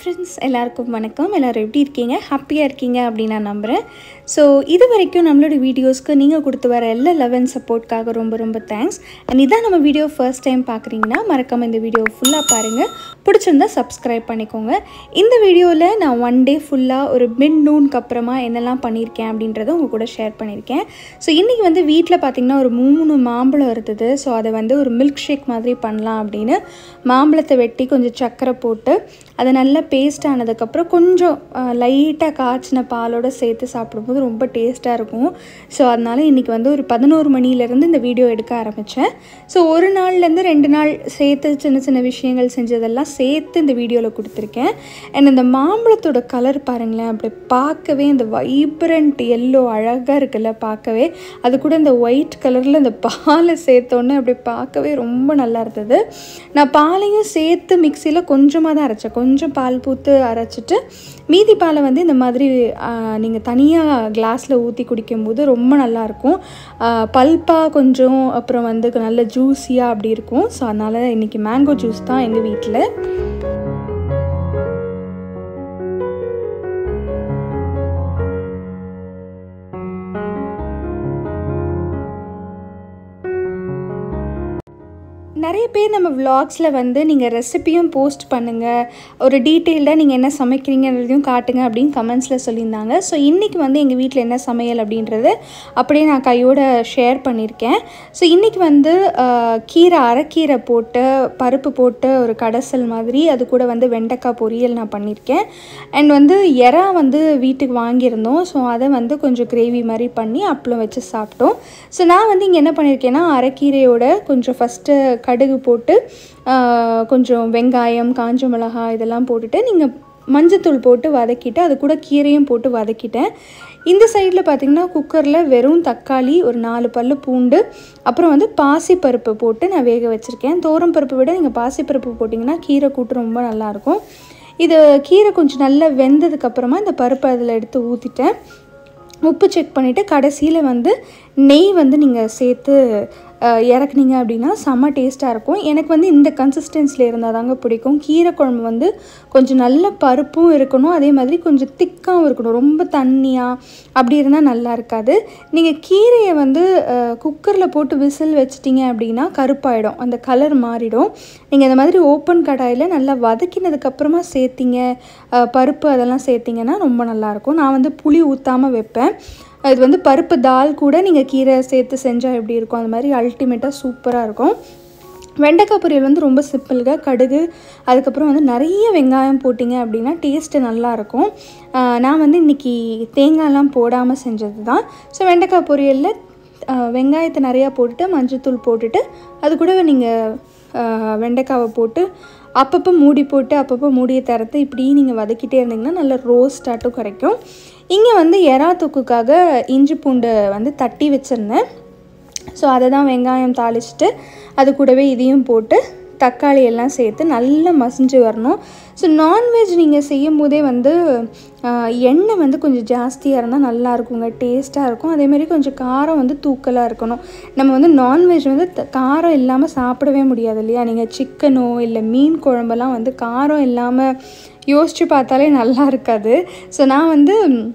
friends எல்லாருக்கும் வணக்கம் எல்லோரும் எப்படி இருக்கீங்க ஹாப்பியாக இருக்கீங்க அப்படின்னு நான் நம்புகிறேன் ஸோ இது வரைக்கும் நம்மளோட வீடியோஸ்க்கு நீங்கள் கொடுத்து வர எல்லா லவ் அண்ட் சப்போர்ட்காக ரொம்ப ரொம்ப தேங்க்ஸ் அண்ட் இதான் நம்ம வீடியோ ஃபர்ஸ்ட் டைம் பார்க்குறீங்கன்னா மறக்காமல் இந்த வீடியோ ஃபுல்லாக பாருங்கள் பிடிச்சிருந்தா சப்ஸ்கிரைப் பண்ணிக்கோங்க இந்த வீடியோவில் நான் ஒன் டே ஃபுல்லாக ஒரு மிட் நூனுக்கு அப்புறமா என்னெல்லாம் பண்ணியிருக்கேன் அப்படின்றத உங்கள் கூட ஷேர் பண்ணியிருக்கேன் ஸோ இன்றைக்கி வந்து வீட்டில் பார்த்திங்கன்னா ஒரு மூணு மாம்பழம் இருந்தது ஸோ அதை வந்து ஒரு மில்க் ஷேக் மாதிரி பண்ணலாம் அப்படின்னு மாம்பழத்தை வெட்டி கொஞ்சம் சர்க்கரை போட்டு அதை நல்லா பேஸ்ட் ஆனதுக்கப்புறம் கொஞ்சம் லைட்டாக காய்ச்சின பாலோடு சேர்த்து சாப்பிடும்போது ரொம்ப டேஸ்ட்டாக இருக்கும் ஸோ அதனால் இன்றைக்கி வந்து ஒரு பதினோரு மணிலேருந்து இந்த வீடியோ எடுக்க ஆரம்பித்தேன் ஸோ ஒரு நாள்லேருந்து ரெண்டு நாள் சேர்த்து சின்ன சின்ன விஷயங்கள் செஞ்சதெல்லாம் சேர்த்து இந்த வீடியோவில் கொடுத்துருக்கேன் அண்ட் இந்த மாம்பழத்தோட கலர் பாருங்களேன் அப்படி பார்க்கவே இந்த வைப்ரண்ட் எல்லோ அழகாக இருக்குல்ல பார்க்கவே அது கூட இந்த ஒயிட் கலரில் இந்த பாலை சேர்த்தோன்னே அப்படி பார்க்கவே ரொம்ப நல்லா இருந்தது நான் பாலையும் சேர்த்து மிக்சியில் கொஞ்சமாக தான் அரைச்சேன் கொஞ்சம் பால் பூத்து அரைச்சிட்டு மீதி பாலை வந்து இந்த மாதிரி நீங்கள் தனியாக கிளாஸில் ஊற்றி குடிக்கும்போது ரொம்ப நல்லாயிருக்கும் பல்ப்பாக கொஞ்சம் அப்புறம் வந்து நல்ல ஜூஸியாக அப்படி இருக்கும் ஸோ அதனால் இன்றைக்கி மேங்கோ ஜூஸ் தான் எங்கள் வீட்டில் நிறைய பேர் நம்ம விலாக்ஸில் வந்து நீங்கள் ரெசிப்பியும் போஸ்ட் பண்ணுங்கள் ஒரு டீட்டெயில்டாக நீங்கள் என்ன சமைக்கிறீங்கன்றதையும் காட்டுங்க அப்படின்னு கமெண்ட்ஸில் சொல்லியிருந்தாங்க ஸோ இன்றைக்கி வந்து எங்கள் வீட்டில் என்ன சமையல் அப்படின்றது அப்படியே நான் கையோட ஷேர் பண்ணியிருக்கேன் ஸோ இன்றைக்கி வந்து கீரை அரைக்கீரை போட்டு பருப்பு போட்டு ஒரு கடைசல் மாதிரி அது கூட வந்து வெண்டைக்காய் பொரியல் நான் பண்ணியிருக்கேன் அண்ட் வந்து எறா வந்து வீட்டுக்கு வாங்கியிருந்தோம் ஸோ அதை வந்து கொஞ்சம் கிரேவி மாதிரி பண்ணி அப்பளம் வச்சு சாப்பிட்டோம் ஸோ நான் வந்து இங்கே என்ன பண்ணியிருக்கேன்னா அரைக்கீரையோட கொஞ்சம் ஃபஸ்ட்டு கடுகு போட்டு கொஞ்சம் வெங்காயம் காஞ்ச மிளகாய் இதெல்லாம் போட்டுட்டு நீங்கள் மஞ்சத்தூள் போட்டு வதக்கிட்டு அது கூட கீரையும் போட்டு வதக்கிட்டேன் இந்த சைடில் பார்த்திங்கன்னா குக்கரில் வெறும் தக்காளி ஒரு நாலு பல் பூண்டு அப்புறம் வந்து பாசிப்பருப்பு போட்டு நான் வேக வச்சுருக்கேன் தோரம் பருப்பு விட நீங்கள் பாசிப்பருப்பு போட்டிங்கன்னா கீரை கூட்டு ரொம்ப நல்லாயிருக்கும் இது கீரை கொஞ்சம் நல்லா வெந்ததுக்கப்புறமா இந்த பருப்பை அதில் எடுத்து ஊற்றிட்டேன் உப்பு செக் பண்ணிவிட்டு கடைசியில் வந்து நெய் வந்து நீங்கள் சேர்த்து இறக்குனீங்க அப்படின்னா செம்ம டேஸ்ட்டாக இருக்கும் எனக்கு வந்து இந்த கன்சிஸ்டன்சியில் இருந்தால் தாங்க பிடிக்கும் கீரை குழம்பு வந்து கொஞ்சம் நல்ல பருப்பும் இருக்கணும் அதே மாதிரி கொஞ்சம் திக்காகவும் இருக்கணும் ரொம்ப தண்ணியாக அப்படி இருந்தால் நல்லா இருக்காது நீங்கள் கீரையை வந்து குக்கரில் போட்டு விசில் வச்சிட்டிங்க அப்படின்னா கருப்பாயிடும் அந்த கலர் மாறிடும் நீங்கள் இந்த மாதிரி ஓப்பன் கடாயில் நல்லா வதக்கினதுக்கப்புறமா சேர்த்திங்க பருப்பு அதெல்லாம் சேர்த்திங்கன்னா ரொம்ப நல்லாயிருக்கும் நான் வந்து புளி ஊற்றாமல் வைப்பேன் இது வந்து பருப்பு தால் கூட நீங்கள் கீரை சேர்த்து செஞ்சால் எப்படி இருக்கும் அந்த மாதிரி அல்டிமேட்டாக சூப்பராக இருக்கும் வெண்டைக்காய் பொரியல் வந்து ரொம்ப சிம்பிளுங்க கடுகு அதுக்கப்புறம் வந்து நிறைய வெங்காயம் போட்டிங்க அப்படின்னா டேஸ்ட்டு நல்லாயிருக்கும் நான் வந்து இன்றைக்கி தேங்காய்லாம் போடாமல் செஞ்சது தான் ஸோ வெண்டைக்காய் பொரியலில் வெங்காயத்தை நிறையா போட்டுட்டு மஞ்சத்தூள் போட்டுட்டு அது கூட நீங்கள் வெண்டைக்காவை போட்டு அப்பப்போ மூடி போட்டு அப்பப்போ மூடியை திறத்து இப்படி நீங்கள் வதக்கிட்டே இருந்தீங்கன்னா நல்ல ரோஸ்டாட்டும் கிடைக்கும் இங்கே வந்து எறா தொக்குக்காக இஞ்சி பூண்டு வந்து தட்டி வச்சுருந்தேன் ஸோ அதை தான் வெங்காயம் தாளிச்சிட்டு அது கூடவே இதையும் போட்டு தக்காளி எல்லாம் சேர்த்து நல்லா மசிஞ்சு வரணும் ஸோ நான்வெஜ் நீங்கள் செய்யும் போதே வந்து எண்ணெய் வந்து கொஞ்சம் ஜாஸ்தியாக இருந்தால் நல்லா இருக்குங்க டேஸ்ட்டாக இருக்கும் அதேமாதிரி கொஞ்சம் காரம் வந்து தூக்கலாக இருக்கணும் நம்ம வந்து நான்வெஜ் வந்து காரம் இல்லாமல் சாப்பிடவே முடியாது இல்லையா நீங்கள் சிக்கனோ இல்லை மீன் குழம்பெல்லாம் வந்து காரம் இல்லாமல் யோசித்து பார்த்தாலே நல்லா இருக்காது ஸோ நான் வந்து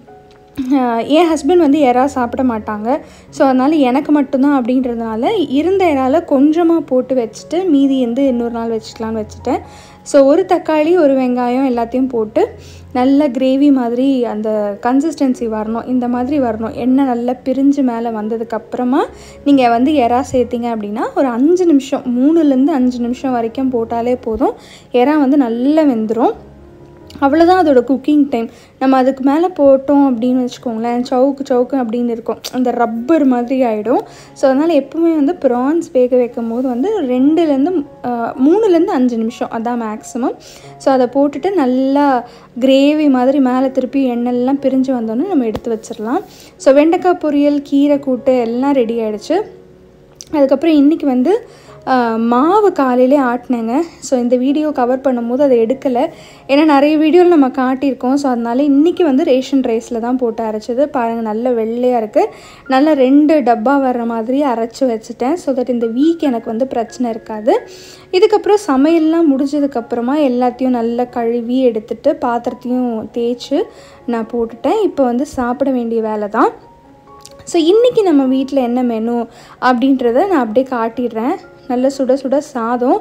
என் ஹஸ்பண்ட் வந்து எறா சாப்பிட மாட்டாங்க ஸோ அதனால் எனக்கு மட்டும்தான் அப்படின்றதுனால இருந்த இறால கொஞ்சமாக போட்டு வச்சுட்டு மீதி வந்து இன்னொரு நாள் வச்சுக்கலான்னு வச்சுட்டேன் ஸோ ஒரு தக்காளி ஒரு வெங்காயம் எல்லாத்தையும் போட்டு நல்ல கிரேவி மாதிரி அந்த கன்சிஸ்டன்சி வரணும் இந்த மாதிரி வரணும் எண்ணெய் நல்லா பிரிஞ்சு மேலே வந்ததுக்கப்புறமா நீங்கள் வந்து எறா சேர்த்திங்க அப்படின்னா ஒரு அஞ்சு நிமிஷம் மூணுலேருந்து அஞ்சு நிமிஷம் வரைக்கும் போட்டாலே போதும் எறா வந்து நல்லா வெந்துடும் அவ்வளோதான் அதோட குக்கிங் டைம் நம்ம அதுக்கு மேலே போட்டோம் அப்படின்னு வச்சுக்கோங்களேன் சவுக்கு சவுக்கு அப்படின்னு இருக்கும் அந்த ரப்பர் மாதிரி ஆகிடும் ஸோ அதனால் எப்பவுமே வந்து ப்ரான்ஸ் வேக வைக்கும் போது வந்து ரெண்டுலேருந்து மூணுலேருந்து அஞ்சு நிமிஷம் அதான் மேக்ஸிமம் ஸோ அதை போட்டுட்டு நல்லா கிரேவி மாதிரி மேலே திருப்பி எண்ணெய்லாம் பிரிஞ்சு வந்தோன்னே நம்ம எடுத்து வச்சிடலாம் ஸோ வெண்டைக்காய் பொரியல் கீரை கூட்டு எல்லாம் ரெடி ஆகிடுச்சு அதுக்கப்புறம் இன்றைக்கி வந்து ஆஹ், மாவு காலையிலே ஆட்டினேங்க ஸோ இந்த வீடியோ கவர் பண்ணும்போது அதை எடுக்கலை ஏன்னா நிறைய வீடியோவில் நம்ம காட்டியிருக்கோம் ஸோ அதனால இன்றைக்கி வந்து ரேஷன் ரைஸில் தான் போட்டு அரைச்சது பாருங்கள் நல்ல வெள்ளையாக இருக்குது நல்லா ரெண்டு டப்பா வர்ற மாதிரி அரைச்சி வச்சுட்டேன் ஸோ தட் இந்த வீக் எனக்கு வந்து பிரச்சனை இருக்காது இதுக்கப்புறம் சமையல்லாம் முடிஞ்சதுக்கப்புறமா எல்லாத்தையும் நல்லா கழுவி எடுத்துட்டு பாத்திரத்தையும் தேய்ச்சி நான் போட்டுட்டேன் இப்போ வந்து சாப்பிட வேண்டிய வேலை தான் ஸோ இன்றைக்கி நம்ம வீட்டில் என்ன மெனு அப்படின்றத நான் அப்படியே காட்டிடுறேன் நல்ல சுட சுட சாதம்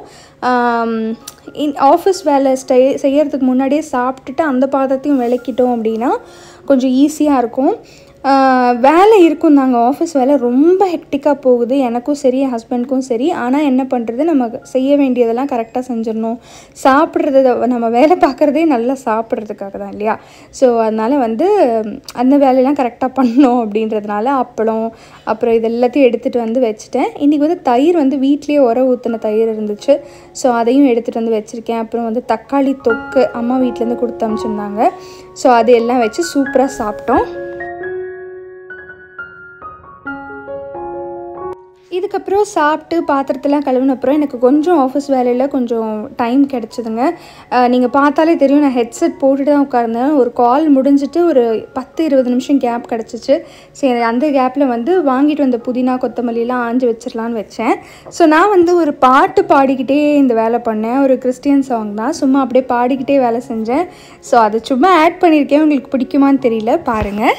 ஆஃபீஸ் வேலை ஸ்டை செய்யறதுக்கு முன்னாடியே சாப்பிட்டுட்டு அந்த பாத்திரத்தையும் விளக்கிட்டோம் அப்படின்னா கொஞ்சம் ஈஸியாக இருக்கும் ஆஹ் வேலை இருக்கும் தாங்க ஆஃபீஸ் வேலை ரொம்ப ஹெக்டிக்காக போகுது எனக்கும் சரி என் ஹஸ்பண்ட்க்கும் சரி ஆனால் என்ன பண்ணுறது நம்ம செய்ய வேண்டியதெல்லாம் கரெக்டாக செஞ்சிடணும் சாப்பிட்றது நம்ம வேலை பார்க்குறதே நல்லா சாப்பிட்றதுக்காக தான் இல்லையா ஸோ அதனால் வந்து ம், அந்த வேலையெல்லாம் கரெக்டாக பண்ணணும் அப்படின்றதுனால அப்பளம் அப்புறம் இது எல்லாத்தையும் எடுத்துகிட்டு வந்து வச்சுட்டேன் இன்றைக்கி வந்து தயிர் வந்து வீட்லேயே உர ஊற்றின தயிர் இருந்துச்சு ஸோ அதையும் எடுத்துகிட்டு வந்து வச்சுருக்கேன் அப்புறம் வந்து தக்காளி தொக்கு அம்மா வீட்டிலேருந்து கொடுத்து அனுப்பிச்சிருந்தாங்க ஸோ அது எல்லாம் வச்சு சூப்பராக சாப்பிட்டோம் இதுக்கப்புறம் சாப்பிட்டு பாத்திரத்தெல்லாம் கழுவின அப்புறம் எனக்கு கொஞ்சம் ஆஃபீஸ் வேலையில் கொஞ்சம் டைம் கிடச்சிதுங்க நீங்கள் பார்த்தாலே தெரியும் நான் ஹெட்செட் போட்டுட்டு தான் உட்கார்ந்தேன் ஒரு கால் முடிஞ்சிட்டு ஒரு பத்து இருபது நிமிஷம் கேப் கிடச்சிச்சு சரி அந்த கேப்பில் வந்து வாங்கிட்டு வந்த புதினா கொத்தமல்லிலாம் ஆஞ்சு வச்சிடலான்னு வச்சேன் ஸோ நான் வந்து ஒரு பாட்டு பாடிக்கிட்டே இந்த வேலை பண்ணேன் ஒரு கிறிஸ்டியன் சாங் தான் சும்மா அப்படியே பாடிக்கிட்டே வேலை செஞ்சேன் ஸோ அதை சும்மா ஆட் பண்ணியிருக்கேன் உங்களுக்கு பிடிக்குமான்னு தெரியல பாருங்கள்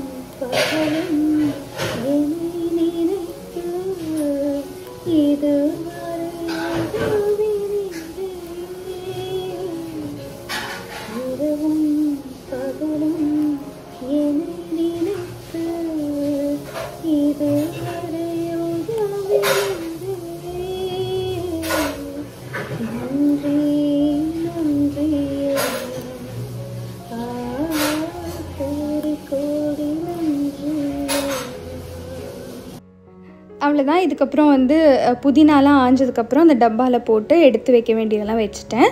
அவ்வளோதான் இதுக்கப்புறம் வந்து அஹ், புதினாலாம் ஆஞ்சதுக்கப்புறம் அந்த டப்பாவில் போட்டு எடுத்து வைக்க வேண்டியதெல்லாம் வச்சுட்டேன்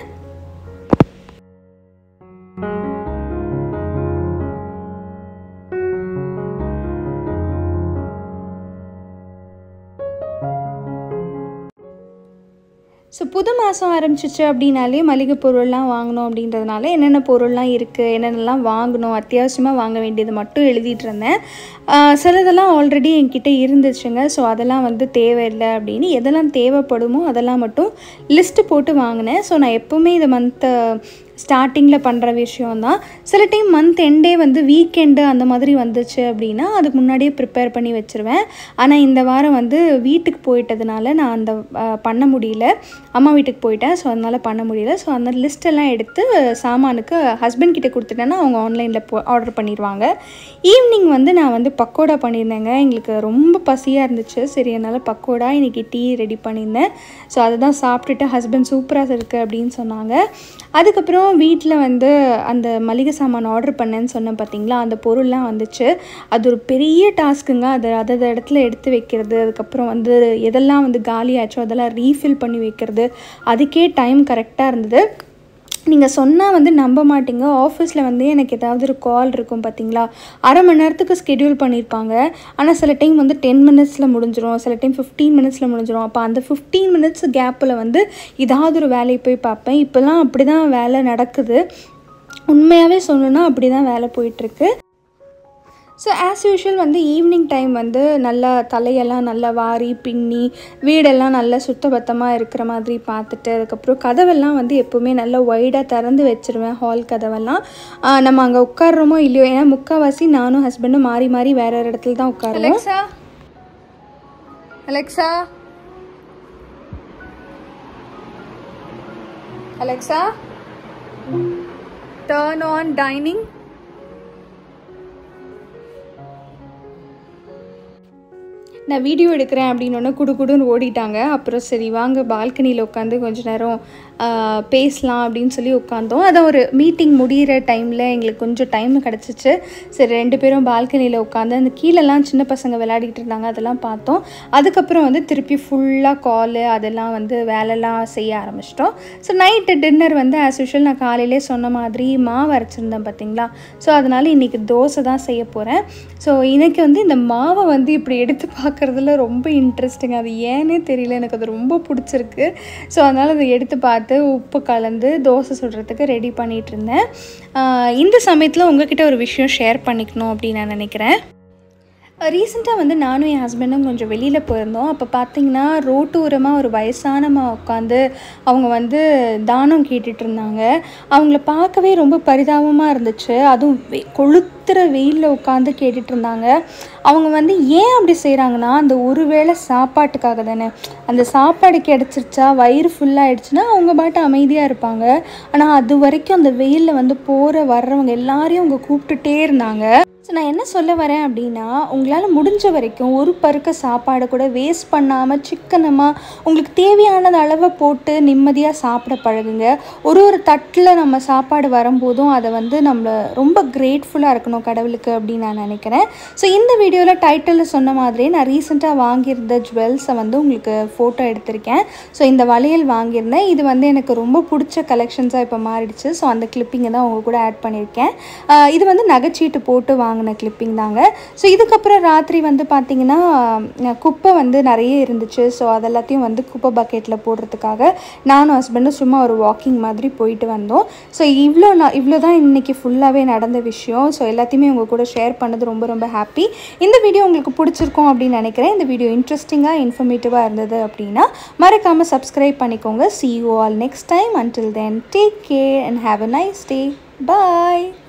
ஸோ புது மாதம் ஆரம்பிச்சிச்சு அப்படின்னாலே மளிகை பொருள்லாம் வாங்கணும் அப்படின்றதுனால என்னென்ன பொருள்லாம் இருக்குது என்னென்னலாம் வாங்கணும் அத்தியாவசியமாக வாங்க வேண்டியது மட்டும் எழுதிட்டு இருந்தேன் ஆஹ் சிலதெல்லாம் ஆல்ரெடி என்கிட்ட இருந்துச்சுங்க ஸோ அதெல்லாம் வந்து தேவையில்லை அப்படின்னு எதெல்லாம் தேவைப்படுமோ அதெல்லாம் மட்டும் லிஸ்ட்டு போட்டு வாங்கினேன் ஸோ நான் எப்போவுமே இதை மந்த்தை ஸ்டார்டிங்கில் பண்ணுற விஷயம்தான் சில டைம் மந்த் எண்டே வந்து வீக்கெண்டு அந்த மாதிரி வந்துச்சு அப்படின்னா அதுக்கு முன்னாடியே ப்ரிப்பேர் பண்ணி வச்சுருவேன் ஆனால் இந்த வாரம் வந்து வீட்டுக்கு போயிட்டதுனால நான் அந்த அஹ், பண்ண முடியல அம்மா வீட்டுக்கு போயிட்டேன் ஸோ அதனால் பண்ண முடியல ஸோ அந்த லிஸ்ட் எல்லாம் எடுத்து சாமானுக்கு ஹஸ்பண்ட் கிட்ட கொடுத்துட்டேன்னா அவங்க ஆன்லைனில் போ ஆர்டர் பண்ணிடுவாங்க ஈவினிங் வந்து நான் வந்து பக்கோடா பண்ணியிருந்தேங்க எங்களுக்கு ரொம்ப பசியாக இருந்துச்சு சரி அதனால் பக்கோடா இன்றைக்கி டீ ரெடி பண்ணியிருந்தேன் ஸோ அதை தான் சாப்பிட்டுட்டு ஹஸ்பண்ட் சூப்பராக இருக்குது அப்படின்னு சொன்னாங்க அதுக்கப்புறம் வீட்டில் வந்து அந்த மளிகை சாமான் ஆர்டர் பண்ணேன்னு சொன்னேன் பார்த்தீங்களா அந்த பொருள்லாம் வந்துச்சு அது ஒரு பெரிய டாஸ்க்குங்க அது அதது இடத்துல எடுத்து வைக்கிறது அதுக்கப்புறம் வந்து எதெல்லாம் வந்து காலியாச்சோ அதெல்லாம் ரீஃபில் பண்ணி வைக்கிறது அதுக்கே டைம் கரெக்டாக இருந்தது நீங்கள் சொன்னால் வந்து நம்ப மாட்டீங்க ஆஃபீஸில் வந்து எனக்கு ஏதாவது ஒரு கால் இருக்கும் பார்த்தீங்களா அரை மணி நேரத்துக்கு ஸ்கெடியூல் பண்ணியிருப்பாங்க ஆனால் சில டைம் வந்து டென் மினிட்ஸில் முடிஞ்சிரும் சில டைம் ஃபிஃப்டீன் மினிட்ஸில் முடிஞ்சிரும் அப்போ அந்த ஃபிஃப்டீன் மினிட்ஸ் கேப்பில் வந்து ஏதாவது ஒரு வேலையை போய் பார்ப்பேன் இப்போல்லாம் அப்படி தான் வேலை நடக்குது உண்மையாகவே சொல்லணும்னா அப்படி தான் வேலை போயிட்டுருக்கு ஸோ ஆஸ் யூஷுவல் வந்து ஈவினிங் டைம் வந்து நல்லா தலையெல்லாம் நல்லா வாரி பின்னி வீடெல்லாம் நல்லா சுத்தபத்தமாக இருக்கிற மாதிரி பார்த்துட்டு அதுக்கப்புறம் கதவெல்லாம் வந்து எப்போவுமே நல்லா ஒய்டாக திறந்து வச்சுருவேன் ஹால் கதவெல்லாம் ஆஹ் நம்ம அங்கே உட்காடுறோமோ இல்லையோ ஏன்னா முக்கால்வாசி நானும் ஹஸ்பண்டும் மாறி மாறி வேற ஒரு இடத்துல தான் உட்காருவோம் Alexa Alexa Alexa turn on dining நான் வீடியோ எடுக்கிறேன் அப்படின்னு ஒன்று குடு குடுன்னு ஓடிட்டாங்க அப்புறம் சரி வாங்க பால்கனியில் உட்காந்து கொஞ்ச நேரம் ஆஹ், பேசலாம் அப்படின்னு சொல்லி உட்காந்தோம் அதான் ஒரு மீட்டிங் முடிகிற டைமில் எங்களுக்கு கொஞ்சம் டைம் கிடச்சிச்சு சரி ரெண்டு பேரும் பால்கனியில் உட்காந்து அந்த கீழெல்லாம் சின்ன பசங்க விளையாடிட்டு இருந்தாங்க அதெல்லாம் பார்த்தோம் அதுக்கப்புறம் வந்து திருப்பி ஃபுல்லாக காலு அதெல்லாம் வந்து வேலைலாம் செய்ய ஆரம்பிச்சிட்டோம் ஸோ நைட்டு டின்னர் வந்து ஆஸ் யூஷுவல் நான் காலையிலே சொன்ன மாதிரி மாவு அரைச்சிருந்தேன் பார்த்தீங்களா ஸோ அதனால் இன்றைக்கி தோசை தான் செய்ய போகிறேன் ஸோ இன்னைக்கு வந்து இந்த மாவை வந்து இப்படி எடுத்து பார்க்குறதுல ரொம்ப இன்ட்ரெஸ்டிங் அது ஏன்னே தெரியல எனக்கு அது ரொம்ப பிடிச்சிருக்கு ஸோ அதனால் அதை எடுத்து பார்த்து உப்பு கலந்து தோசை சுடுறதுக்கு ரெடி பண்ணிகிட்டு இருந்தேன் ஆஹ் இந்த சமயத்தில் உங்ககிட்ட ஒரு விஷயம் ஷேர் பண்ணிக்கணும் அப்படின்னு நான் நினைக்கிறேன் ரீசெண்டாக வந்து நானும் என் ஹஸ்பண்டும் கொஞ்சம் வெளியில் போயிருந்தோம் அப்போ பார்த்தீங்கன்னா ரோட்டோரமாக ஒரு வயசானம்மா உட்காந்து அவங்க வந்து தானம் கேட்டுட்டு இருந்தாங்க அவங்கள பார்க்கவே ரொம்ப பரிதாபமாக இருந்துச்சு அதுவும் வெ- கொளுத்துற வெயிலில் உட்காந்து கேட்டுட்டு இருந்தாங்க அவங்க வந்து ஏன் அப்படி செய்கிறாங்கன்னா அந்த ஒரு வேளை சாப்பாட்டுக்காக தானே அந்த சாப்பாடு கிடச்சிருச்சா வயிறு ஃபுல்லாகிடுச்சுன்னா அவங்க பாட்டு அமைதியாக இருப்பாங்க ஆனால் அது வரைக்கும் அந்த வெயிலில் வந்து போகிற வர்றவங்க எல்லாரையும் அவங்க கூப்பிட்டுட்டே இருந்தாங்க ஸோ நான் என்ன சொல்ல வரேன் அப்படின்னா உங்களால் முடிஞ்ச வரைக்கும் ஒரு பருக்க சாப்பாடை கூட வேஸ்ட் பண்ணாமல் சிக்கனமாக உங்களுக்கு தேவையானது அளவை போட்டு நிம்மதியாக சாப்பிட பழகுங்க ஒரு ஒரு தட்டில் நம்ம சாப்பாடு வரும்போதும் அதை வந்து நம்ம ரொம்ப கிரேட்ஃபுல்லாக இருக்கணும் கடவுளுக்கு அப்படின்னு நான் நினைக்கிறேன் ஸோ இந்த வீடியோவில் டைட்டிலில் சொன்ன மாதிரி நான் ரீசெண்டாக வாங்கியிருந்த ஜுவல்ஸை வந்து உங்களுக்கு ஃபோட்டோ எடுத்திருக்கேன் ஸோ இந்த வளையல் வாங்கியிருந்தேன் இது வந்து எனக்கு ரொம்ப பிடிச்ச கலெக்ஷன்ஸாக இப்போ மாறிடுச்சு ஸோ அந்த கிளிப்பிங்கை தான் உங்க கூட ஆட் பண்ணியிருக்கேன் ஆஹ் இது வந்து நகைச்சீட்டு போட்டு வாங்கின கிளிப்பிங் தாங்க ஸோ இதுக்கப்புறம் ராத்திரி வந்து பார்த்திங்கன்னா ஆஹ் குப்பை வந்து நிறைய இருந்துச்சு ஸோ அதெல்லாத்தையும் வந்து குப்பை பக்கெட்டில் போடுறதுக்காக நானும் ஹஸ்பண்டும் சும்மா ஒரு வாக்கிங் மாதிரி போயிட்டு வந்தோம் ஸோ இவ்வளோ நான் இவ்வளோ தான் இன்றைக்கி ஃபுல்லாகவே நடந்த விஷயம் ஸோ எல்லாத்தையுமே உங்கள் கூட ஷேர் பண்ணது ரொம்ப ரொம்ப ஹாப்பி இந்த வீடியோ உங்களுக்கு பிடிச்சிருக்கும் அப்படின்னு நினைக்கிறேன் இந்த வீடியோ இன்ட்ரெஸ்டிங்காக இன்ஃபர்மேட்டிவாக இருந்தது அப்படின்னா மறக்காமல் சப்ஸ்கிரைப் பண்ணிக்கோங்க see you all next time until then take care and have a nice day bye